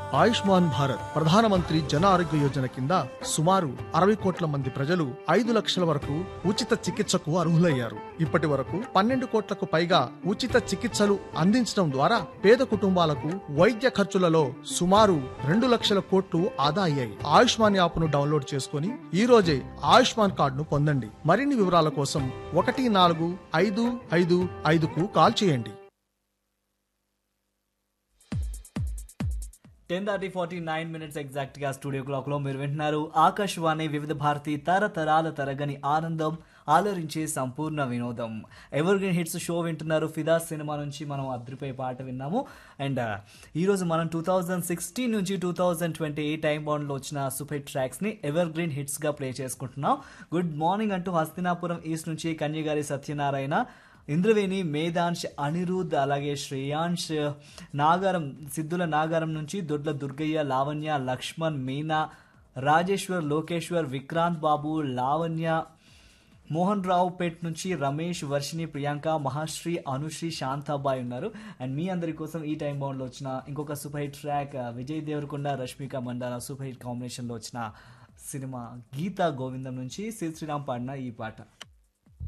ఆయుష్మాన్ భారత్ ప్రధానమంత్రి జన ఆరోగ్య యోజన కింద సుమారు అరవై కోట్ల మంది ప్రజలు ఐదు లక్షల వరకు ఉచిత చికిత్సకు అర్హులయ్యారు ఇప్పటి వరకు పన్నెండు కోట్లకు పైగా ఉచిత చికిత్సలు అందించడం ద్వారా పేద కుటుంబాలకు వైద్య ఖర్చులలో సుమారు రెండు లక్షల కోట్లు ఆదా అయ్యాయి ఆయుష్మాన్ యాప్ ను డౌన్లోడ్ చేసుకుని ఈ రోజే ఆయుష్మాన్ కార్డును పొందండి మరిన్ని వివరాల కోసం ఒకటి నాలుగు ఐదు ఐదు ఐదుకు కాల్ చేయండి ten thirty forty nine minutes exact గా స్టూడియో క్లాక్ లో మీరు వింటున్నారు ఆకాశవాణి వివిధ భారతి తరతరాల తరగని ఆనందం ఆలోచించే సంపూర్ణ వినోదం ఎవర్ గ్రీన్ హిట్స్ షో వింటున్నారు ఫిదా సినిమా నుంచి మనం అద్రిపోయే పాట విన్నాము అండ్ ఈరోజు మనం టూ థౌజండ్ సిక్స్టీన్ నుంచి two thousand twenty eight time బాండ్లో వచ్చిన సూపర్ ట్రాక్స్ ని ఎవర్ గ్రీన్ హిట్స్ గా ప్లే చేసుకుంటున్నాం గుడ్ మార్నింగ్ అంటూ హస్తినాపురం ఈస్ట్ నుంచి కన్యగారి సత్యనారాయణ ఇంద్రవేణి మేధాంశ్ అనిరుద్ అలాగే శ్రేయాంశ్ నాగారం సిద్ధుల నాగారం నుంచి దొడ్ల దుర్గయ్య లావణ్య లక్ష్మణ్ మీనా రాజేశ్వర్ లోకేశ్వర్ విక్రాంత్ బాబు లావణ్య మోహన్ రావు పేట్ నుంచి రమేష్ వర్షిని ప్రియాంక మహాశ్రీ అనుశ్రీ శాంతాబాయ్ ఉన్నారు అండ్ మీ అందరి కోసం ఈ టైం బౌండ్లో వచ్చిన ఇంకొక super hit track Vijay Deverakonda Rashmika Mandanna super hit కాంబినేషన్లో వచ్చిన సినిమా గీతా గోవిందం నుంచి శ్రీ శ్రీరామ్ పాడిన ఈ పాట